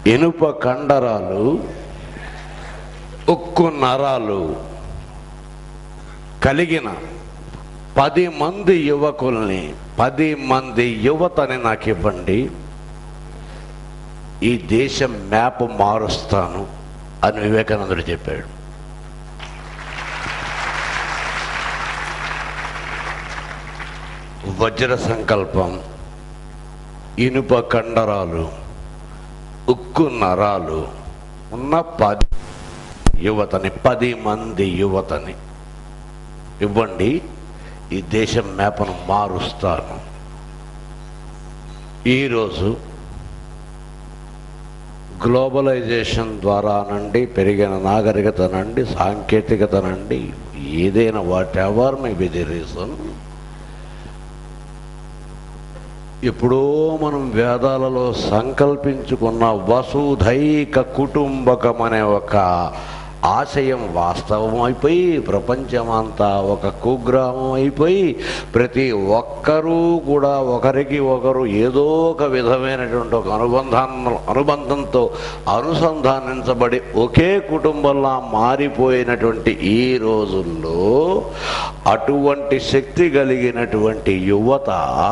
ఇనుప కండరాలు ఉక్కు నరాలు కలిగిన పది మంది యువకుల్ని పది మంది యువతని నాకు ఇవ్వండి ఈ దేశం మ్యాప్ మారుస్తాను అని వివేకానందుడు చెప్పాడు వజ్ర సంకల్పం ఇనుప కండరాలు ఉక్కు నరాలు ఉన్న పది యువతని పది మంది యువతని ఇవ్వండి ఈ దేశం మ్యాప్ను మారుస్తాను ఈరోజు గ్లోబలైజేషన్ ద్వారా నుండి పెరిగిన నాగరికత నుండి సాంకేతికత నుండి ఏదైనా whatever may be the reason ఎప్పుడో మనం వేదాలలో సంకల్పించుకున్న వసుధైక కుటుంబకం అనే ఒక ఆశయం వాస్తవం అయిపోయి ప్రపంచమంతా ఒక కుగ్రామం అయిపోయి ప్రతి ఒక్కరూ కూడా ఒకరికి ఒకరు ఏదో ఒక విధమైనటువంటి ఒక అనుబంధాన్ని అనుబంధంతో అనుసంధానించబడి ఒకే కుటుంబంలా మారిపోయినటువంటి ఈ రోజుల్లో అటువంటి శక్తి కలిగినటువంటి యువత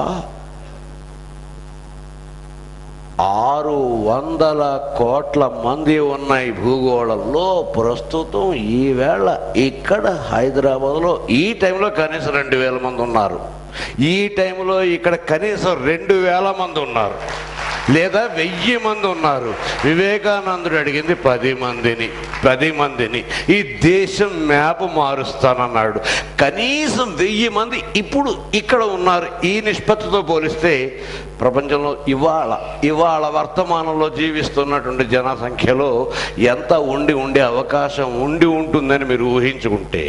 ఆరు వందల కోట్ల మంది ఉన్నాయి భూగోళంలో ప్రస్తుతం ఈవేళ ఇక్కడ హైదరాబాద్లో ఈ టైంలో కనీసం రెండు వేల మంది ఉన్నారు ఈ టైంలో ఇక్కడ కనీసం రెండు వేల మంది ఉన్నారు లేదా వెయ్యి మంది ఉన్నారు వివేకానందుడు అడిగింది పది మందిని పది మందిని ఈ దేశం మ్యాప్ మారుస్తానన్నాడు కనీసం వెయ్యి మంది ఇప్పుడు ఇక్కడ ఉన్నారు ఈ నిష్పత్తితో పోలిస్తే ప్రపంచంలో ఇవాళ ఇవాళ వర్తమానంలో జీవిస్తున్నటువంటి జనసంఖ్యలో ఎంత ఉండి ఉండే అవకాశం ఉండి ఉంటుందని మీరు ఊహించుకుంటే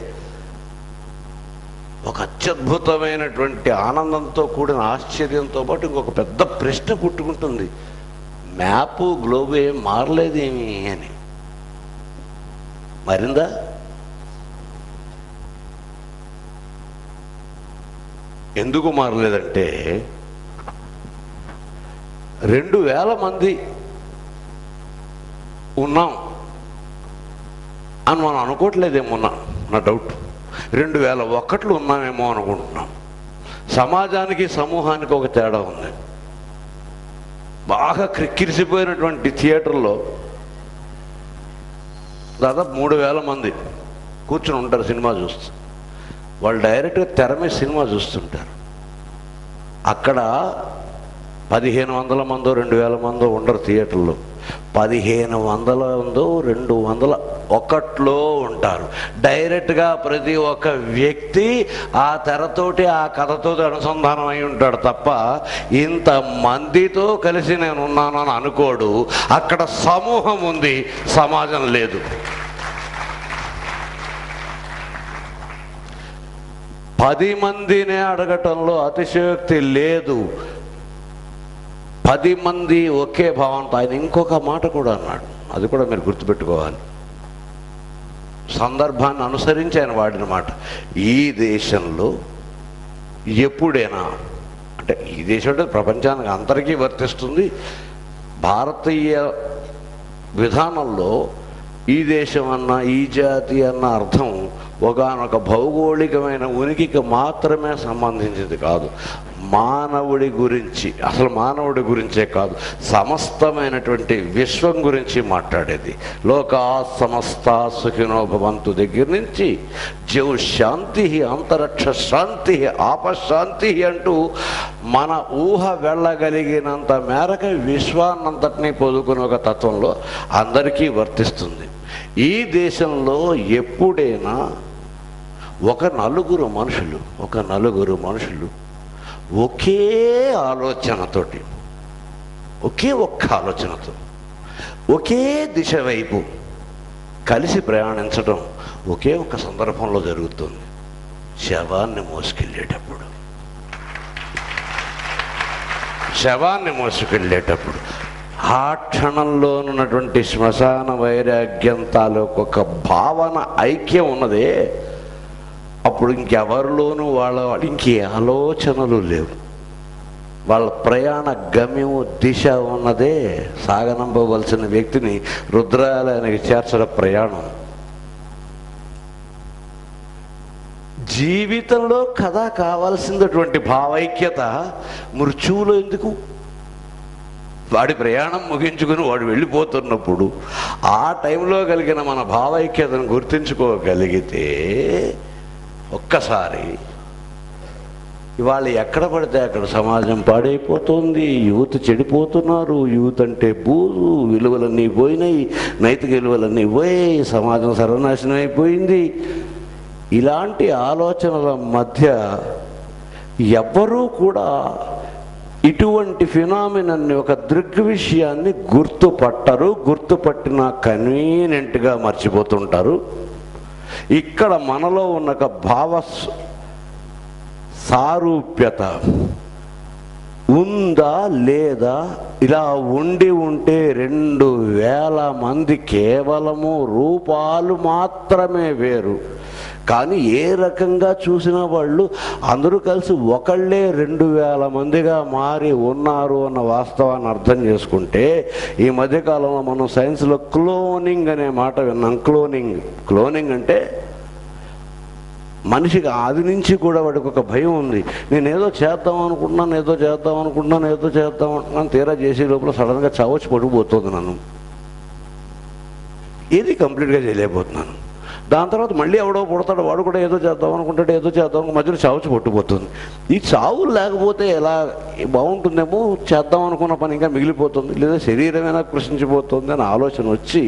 ఒక అత్యద్భుతమైనటువంటి ఆనందంతో కూడిన ఆశ్చర్యంతో పాటు ఇంకొక పెద్ద ప్రశ్న పుట్టుకుంటుంది మ్యాప్ గ్లోబ్ ఏం మారలేదేమి అని మరిందా ఎందుకు మారలేదంటే రెండు వేల మంది ఉన్నాం అని మనం అనుకోవట్లేదేమో నా నా డౌట్ రెండు వేల ఒక్కట్లు ఉన్నామేమో అనుకుంటున్నాం సమాజానికి సమూహానికి ఒక తేడా ఉంది బాగా క్రిక్కిరిసిపోయినటువంటి థియేటర్లో దాదాపు మూడు వేల మంది కూర్చుని ఉంటారు సినిమా చూస్తూ వాళ్ళు డైరెక్ట్గా తెర మీద సినిమా చూస్తుంటారు అక్కడ పదిహేను వందల మందో రెండు వేల మందో ఉండరు థియేటర్లో పదిహేను వందల మందో రెండు వందల ఒకట్లో ఉంటారు డైరెక్ట్గా ప్రతి ఒక్క వ్యక్తి ఆ తెరతోటి ఆ కథతో అనుసంధానం అయి ఉంటాడు తప్ప ఇంత మందితో కలిసి నేను ఉన్నాను అని అనుకోడు అక్కడ సమూహం ఉంది సమాజం లేదు పది మందినే అడగటంలో అతిశయోక్తి లేదు పది మంది ఒకే భావంతో ఆయన ఇంకొక మాట కూడా అన్నాడు అది కూడా మీరు గుర్తుపెట్టుకోవాలి సందర్భాన్ని అనుసరించి ఆయన వాడిన మాట ఈ దేశంలో ఎప్పుడైనా అంటే ఈ దేశం అంటే ప్రపంచానికి అందరికీ వర్తిస్తుంది భారతీయ విధానంలో ఈ దేశం అన్న ఈ జాతి అన్న అర్థం ఒకనొక భౌగోళికమైన ఉనికికి మాత్రమే సంబంధించింది కాదు మానవుడి గురించి అసలు మానవుడి గురించే కాదు సమస్తమైనటువంటి విశ్వం గురించి మాట్లాడేది లోకా సమస్త సుఖినో భవంతు దగ్గర నుంచి జౌ శాంతి అంతరిక్ష శాంతి ఆపశాంతి అంటూ మన ఊహ వెళ్ళగలిగినంత మేరకు విశ్వాన్నంతటినీ పొదుకునే ఒక తత్వంలో అందరికీ వర్తిస్తుంది ఈ దేశంలో ఎప్పుడైనా ఒక నలుగురు మనుషులు ఒక నలుగురు మనుషులు ఒకే ఆలోచనతోటి ఒకే ఒక్క ఆలోచనతో ఒకే దిశ వైపు కలిసి ప్రయాణించడం ఒకే ఒక సందర్భంలో జరుగుతుంది శవాన్ని మోసుకెళ్ళేటప్పుడు శవాన్ని మోసుకెళ్ళేటప్పుడు ఆ క్షణంలో ఉన్నటువంటి శ్మశాన వైరాగ్యం తాలూకు ఒక భావన ఐక్యం ఉన్నదే అప్పుడు ఇంకెవరిలోనూ వాళ్ళ ఇంకే ఆలోచనలు లేవు వాళ్ళ ప్రయాణ గమ్యము దిశ ఉన్నదే సాగనంపవలసిన వ్యక్తిని రుద్రాలయానికి చేర్చడం ప్రయాణం జీవితంలో కథ కావాల్సినటువంటి భావైక్యత మృత్యువులో ఎందుకు వాడి ప్రయాణం ముగించుకుని వాడు వెళ్ళిపోతున్నప్పుడు ఆ టైంలో కలిగిన మన భావైక్యతను గుర్తించుకోగలిగితే ఒక్కసారి ఇవాళ ఎక్కడ పడితే అక్కడ సమాజం పాడైపోతుంది యూత్ చెడిపోతున్నారు యూత్ అంటే బూజు విలువలన్నీ పోయినాయి నైతిక విలువలన్నీ పోయాయి సమాజం సర్వనాశనం అయిపోయింది ఇలాంటి ఆలోచనల మధ్య ఎవ్వరూ కూడా ఇటువంటి ఫినామినన్ని ఒక దృగ్విషయాన్ని గుర్తుపట్టరు గుర్తుపట్టిన కన్వీనియంట్గా మర్చిపోతుంటారు ఇక్కడ మనలో ఉన్న ఒక భావ స- సారూప్యత ఉందా లేదా ఇలా ఉండి ఉంటే రెండు వేల మంది కేవలము రూపాలు మాత్రమే వేరు కానీ ఏ రకంగా చూసిన వాళ్ళు అందరూ కలిసి ఒకళ్ళే రెండు వేల మందిగా మారి ఉన్నారు అన్న వాస్తవాన్ని అర్థం చేసుకుంటే ఈ మధ్యకాలంలో మనం సైన్స్లో క్లోనింగ్ అనే మాట విన్నాం క్లోనింగ్ క్లోనింగ్ అంటే మనిషికి ఆది నుంచి కూడా వాడికి ఒక భయం ఉంది నేను ఏదో చేద్దాం అనుకుంటున్నాను ఏదో చేద్దాం అనుకుంటున్నాను ఏదో చేద్దాం అనుకుంటున్నాను తీరా చేసే లోపల సడన్గా చావచ్చి పడిపోతుంది నన్ను ఏది కంప్లీట్గా చేయలేకపోతున్నాను దాని తర్వాత మళ్ళీ ఎవడో పుడతాడు వాడు కూడా ఏదో చేద్దాం అనుకుంటాడు ఏదో చేద్దాం అనుకో మధ్యలో చావుచి పట్టుకుపోతుంది ఈ చావు లేకపోతే ఎలా బాగుంటుందేమో చేద్దాం అనుకున్న పని ఇంకా మిగిలిపోతుంది లేదా శరీరమైనా కృషించిపోతుంది అని ఆలోచన వచ్చి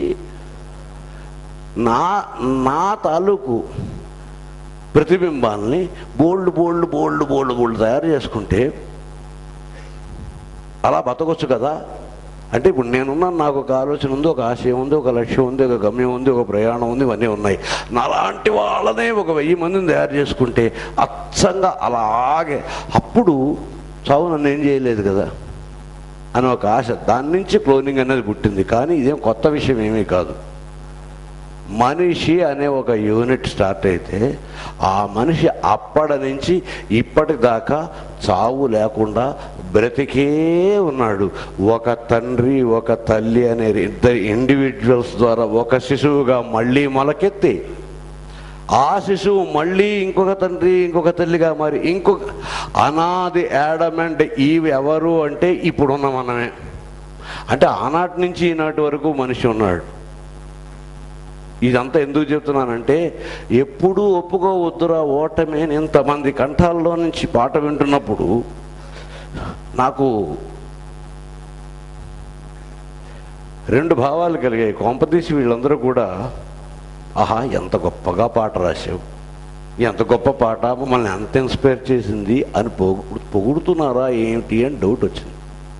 నా నా తాలూకు ప్రతిబింబాల్ని బోల్డ్ బోల్డ్ బోల్డ్ బోల్డ్ బోల్డ్ తయారు చేసుకుంటే అలా బతకొచ్చు కదా అంటే ఇప్పుడు నేనున్నాను నాకు ఒక ఆలోచన ఉంది ఒక ఆశయం ఉంది ఒక లక్ష్యం ఉంది ఒక గమ్యం ఉంది ఒక ప్రయాణం ఉంది ఇవన్నీ ఉన్నాయి నాలాంటి వాళ్ళనే ఒక వెయ్యి మందిని తయారు చేసుకుంటే అచ్చంగా అలాగే అప్పుడు చావు నన్ను ఏం చేయలేదు కదా అని ఒక ఆశ దాని నుంచి క్లోనింగ్ అనేది పుట్టింది కానీ ఇదేం కొత్త విషయం ఏమీ కాదు మనిషి అనే ఒక యూనిట్ స్టార్ట్ అయితే ఆ మనిషి అప్పటి నుంచి ఇప్పటిదాకా చావు లేకుండా బ్రతికే ఉన్నాడు ఒక తండ్రి ఒక తల్లి అనే ఇద్దరు ఇండివిజువల్స్ ద్వారా ఒక శిశువుగా మళ్ళీ మొలకెత్తి ఆ శిశువు మళ్ళీ ఇంకొక తండ్రి ఇంకొక తల్లిగా మరి ఇంకొక అనాది యాడమెంట్ ఈవి ఎవరు అంటే ఇప్పుడున్న మనమే అంటే ఆనాటి నుంచి ఈనాటి వరకు మనిషి ఉన్నాడు ఇదంతా ఎందుకు చెప్తున్నానంటే ఎప్పుడూ ఒప్పుకోవద్దురా ఓటమి అని ఇంతమంది కంఠాల్లో నుంచి పాట వింటున్నప్పుడు నాకు రెండు భావాలు కలిగాయి కొంపదీసి వీళ్ళందరూ కూడా ఆహా ఎంత గొప్పగా పాట రాశావు ఎంత గొప్ప పాట మమ్మల్ని అంత ఇన్స్పైర్ చేసింది అని పొగు పొగుడుతున్నారా ఏంటి అని డౌట్ వచ్చింది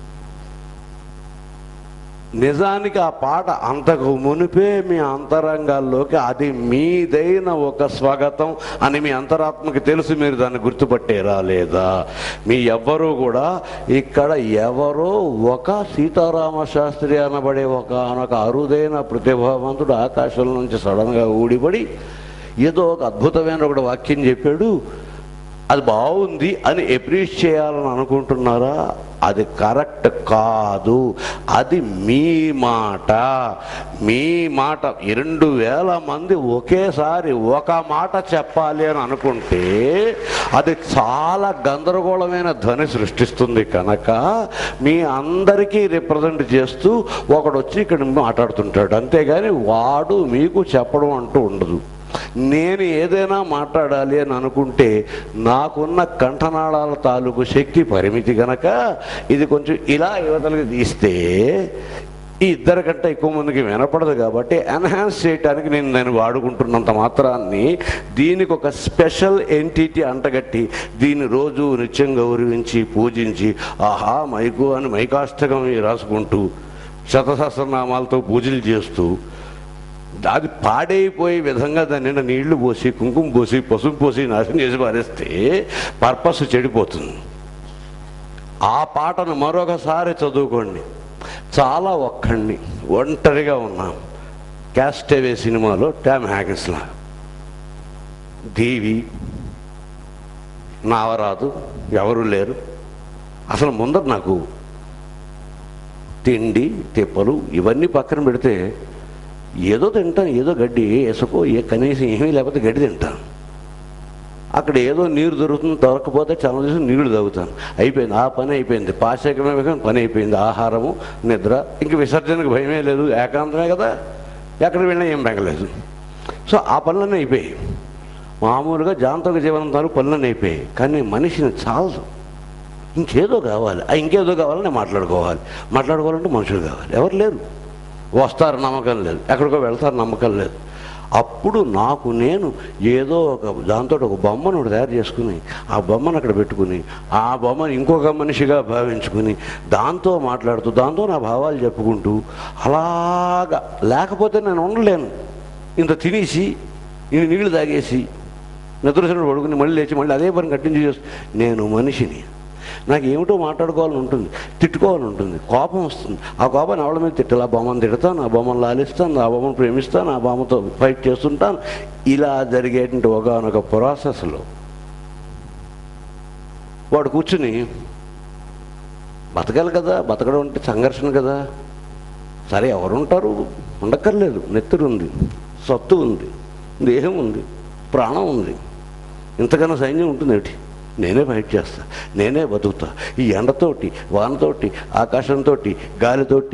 నిజానికి ఆ పాట అంతకు మునిపే మీ అంతరంగాల్లోకి అది మీదైన ఒక స్వాగతం అని మీ అంతరాత్మకి తెలుసు మీరు దాన్ని గుర్తుపట్టేరా లేదా మీ ఎవ్వరూ కూడా ఇక్కడ ఎవరో ఒక సీతారామ శాస్త్రి అనబడే ఒక ఒక అరుదైన ప్రతిభావంతుడు ఆకాశం నుంచి సడన్గా ఊడిపడి ఏదో ఒక అద్భుతమైన ఒక వాక్యం చెప్పాడు అది బాగుంది అని అప్రీషియేట్ చేయాలని అనుకుంటున్నారా అది కరెక్ట్ కాదు అది మీ మాట మీ మాట రెండు వేల మంది ఒకేసారి ఒక మాట చెప్పాలి అని అనుకుంటే అది చాలా గందరగోళమైన ధ్వని సృష్టిస్తుంది కనుక మీ అందరికీ రిప్రజెంట్ చేస్తూ ఒకడు వచ్చి ఇక్కడ మాట్లాడుతుంటాడు అంతేగాని వాడు మీకు చెప్పడం అంటూ ఉండదు నేను ఏదైనా మాట్లాడాలి అని అనుకుంటే నాకున్న కంఠనాళాల తాలూకు శక్తి పరిమితి గనక ఇది కొంచెం ఇలా యువతలకి తీస్తే ఈ ఇద్దరి కంటే ఎక్కువ మందికి వినపడదు కాబట్టి ఎన్హాన్స్ చేయడానికి నేను నేను వాడుకుంటున్నంత మాత్రాన్ని దీనికి ఒక స్పెషల్ ఎంటిటీ అంటగట్టి దీన్ని రోజు నిత్యం గౌరవించి పూజించి ఆహా మైకు అని మైకాష్టకం రాసుకుంటూ శతసహస్రనామాలతో పూజలు చేస్తూ అది పాడైపోయే విధంగా దాని నిండా నీళ్లు పోసి కుంకుమ పోసి పసుపు పోసి నాశనం చేసి పారేస్తే పర్పస్ చెడిపోతుంది ఆ పాటను మరొకసారి చదువుకోండి చాలా ఒక్కడిని ఒంటరిగా ఉన్నాం క్యాస్టేవే సినిమాలో ట్యామ్ హ్యాకిన్స్లా దేవి నావరాదు ఎవరు లేరు అసలు ముందర నాకు తిండి తిప్పలు ఇవన్నీ పక్కన పెడితే ఏదో తింటాను ఏదో గడ్డి ఇసుకో ఏ కనీసం ఏమీ లేకపోతే గడ్డి తింటాను అక్కడ ఏదో నీరు దొరుకుతుంది దొరకపోతే చాలా చూసి నీళ్లు తాగుతాను అయిపోయింది ఆ పని అయిపోయింది పాశకమే పని అయిపోయింది ఆహారము నిద్ర ఇంక విసర్జనకు భయమే లేదు ఏకాంతమే కదా ఎక్కడ వెళ్ళినా ఏం బెంగలేదు సో ఆ పనులన్నీ అయిపోయాయి మామూలుగా జాంతక జీవనం తాలూకు పనులన్నీ అయిపోయాయి కానీ మనిషిని చాలదు ఇంకేదో కావాలి ఆ ఇంకేదో కావాలని మాట్లాడుకోవాలి మాట్లాడుకోవాలంటే మనుషులు కావాలి ఎవరు లేరు వస్తారు నమ్మకం లేదు ఎక్కడికో వెళ్తారు నమ్మకం లేదు అప్పుడు నాకు నేను ఏదో ఒక దాంతో ఒక బొమ్మను ఒకటి తయారు చేసుకుని ఆ బొమ్మను అక్కడ పెట్టుకుని ఆ బొమ్మను ఇంకొక మనిషిగా భావించుకుని దాంతో మాట్లాడుతూ దాంతో నా భావాలు చెప్పుకుంటూ అలాగా లేకపోతే నేను ఉండలేను ఇంత తినేసి ఇన్ని నీళ్లు తాగేసి నిద్రసినప్పుడు పడుకుని మళ్ళీ లేచి మళ్ళీ అదే పని కంటిన్యూ చేస్తూ నేను మనిషిని నాకు ఏమిటో మాట్లాడుకోవాలని ఉంటుంది తిట్టుకోవాలని ఉంటుంది కోపం వస్తుంది ఆ కోపాన్ని ఎవరి మీద తిట్టాలి ఆ బొమ్మను తిడతాను ఆ బొమ్మను లాలిస్తాను ఆ బొమ్మను ప్రేమిస్తాను ఆ బొమ్మతో ఫైట్ చేస్తుంటాను ఇలా జరిగేటువంటి ఒకనొక ప్రాసెస్లో వాడు కూర్చుని బతకాలి కదా బతకడం అంటే సంఘర్షణ కదా సరే ఎవరుంటారు ఉండక్కర్లేదు నెత్తురు ఉంది సత్తు ఉంది దేహం ఉంది ప్రాణం ఉంది ఇంతకన్నా సైన్యం ఉంటుంది ఏమిటి నేనే ఫైట్ చేస్తా నేనే బతుకుతా ఈ ఎండతోటి వానతోటి ఆకాశంతో గాలితోటి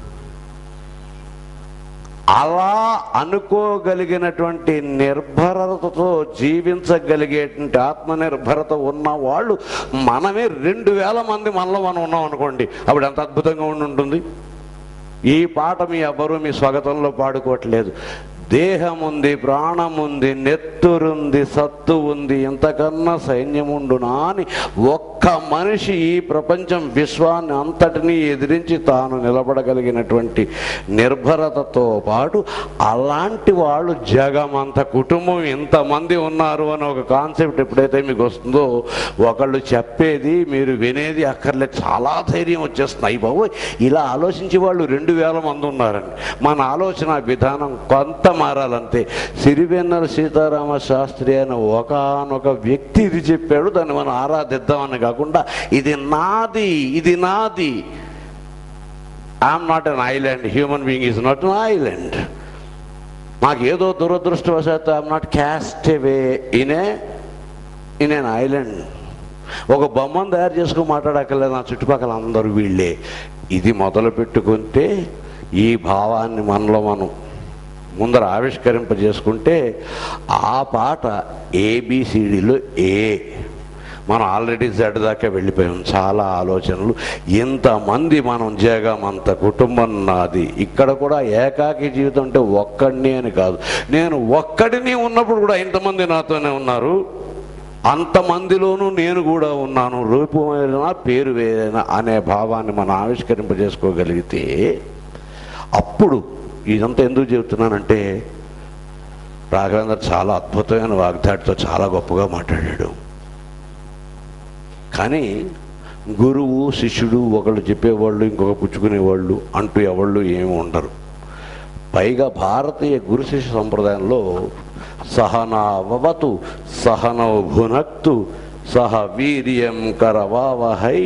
అలా అనుకోగలిగినటువంటి నిర్భరతతో జీవించగలిగేటువంటి ఆత్మనిర్భరత ఉన్న వాళ్ళు మనమే రెండు వేల మంది మనలో మనం ఉన్నాం అనుకోండి అప్పుడు ఎంత అద్భుతంగా ఉండి ఉంటుంది ఈ పాట మీ ఎవ్వరూ మీ స్వాగతంలో పాడుకోవట్లేదు దేహం ఉంది ప్రాణం ఉంది నెత్తురుంది సత్తు ఉంది ఇంతకన్నా సైన్యం ఉండునా అని ఒక్క మనిషి ఈ ప్రపంచం విశ్వాన్ని అంతటినీ ఎదిరించి తాను నిలబడగలిగినటువంటి నిర్భరతతో పాటు అలాంటి వాళ్ళు జగమంత కుటుంబం ఇంతమంది ఉన్నారు అని ఒక కాన్సెప్ట్ ఎప్పుడైతే మీకు వస్తుందో ఒకళ్ళు చెప్పేది మీరు వినేది అక్కర్లే చాలా ధైర్యం వచ్చేస్తుంది అయ్యి బాబోయ్ ఇలా ఆలోచించే వాళ్ళు రెండు వేల మంది ఉన్నారండి మన ఆలోచన విధానం కొంత మారాలంతే సిరివెన్నెల సీతారామ శాస్త్రి అనే ఒకనొక వ్యక్తి ఇది చెప్పాడు దాన్ని మనం ఆరాధిద్దామని కాకుండా ఇది నాది ఇది నాది I'm not an island human being is not an island నాకు ఏదో దురదృష్టవశాత్తు I'm not cast away in a in an island ఒక బొమ్మను తయారు చేసుకుని మాట్లాడక్కర్లేదు నా చుట్టుపక్కల అందరూ వీళ్ళే ఇది మొదలు పెట్టుకుంటే ఈ భావాన్ని మనలో మనం ముందర ఆవిష్కరింపజేసుకుంటే ఆ పాట ఏబిసిడిలో ఏ మనం ఆల్రెడీ జడ్ దాకా వెళ్ళిపోయాం చాలా ఆలోచనలు ఇంతమంది మనం జగమంత కుటుంబం నాది ఇక్కడ కూడా ఏకాకి జీవితం అంటే ఒక్కడిని అని కాదు నేను ఒక్కడిని ఉన్నప్పుడు కూడా ఇంతమంది నాతోనే ఉన్నారు అంతమందిలోనూ నేను కూడా ఉన్నాను రూపమైనా పేరు వేరైనా అనే భావాన్ని మనం ఆవిష్కరింపజేసుకోగలిగితే అప్పుడు ఇదంతా ఎందుకు చెబుతున్నానంటే రాఘవేంద్ర చాలా అద్భుతమైన వాగ్దాటితో చాలా గొప్పగా మాట్లాడాడు కానీ గురువు శిష్యుడు ఒకళ్ళు చెప్పేవాళ్ళు ఇంకొక పుచ్చుకునేవాళ్ళు అంటూ ఎవళ్ళు ఏమి ఉండరు పైగా భారతీయ గురు శిష్య సంప్రదాయంలో సహనావతు సహనౌ భునక్తు సహ వీర్యం కరవావహై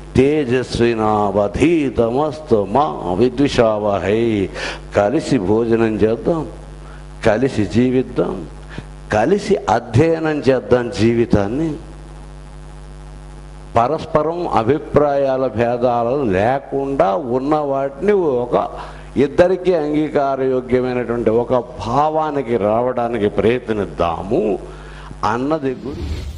తేజస్వినావధీతమస్తు మా విద్విషావహై కలిసి భోజనం చేద్దాం కలిసి జీవిద్దాం కలిసి అధ్యయనం చేద్దాం జీవితాన్ని పరస్పరం అభిప్రాయాల భేదాలు లేకుండా ఉన్న వాటిని ఒక ఇద్దరికీ అంగీకారయోగ్యమైనటువంటి ఒక భావానికి రావడానికి ప్రయత్నిద్దాము అన్నది గురి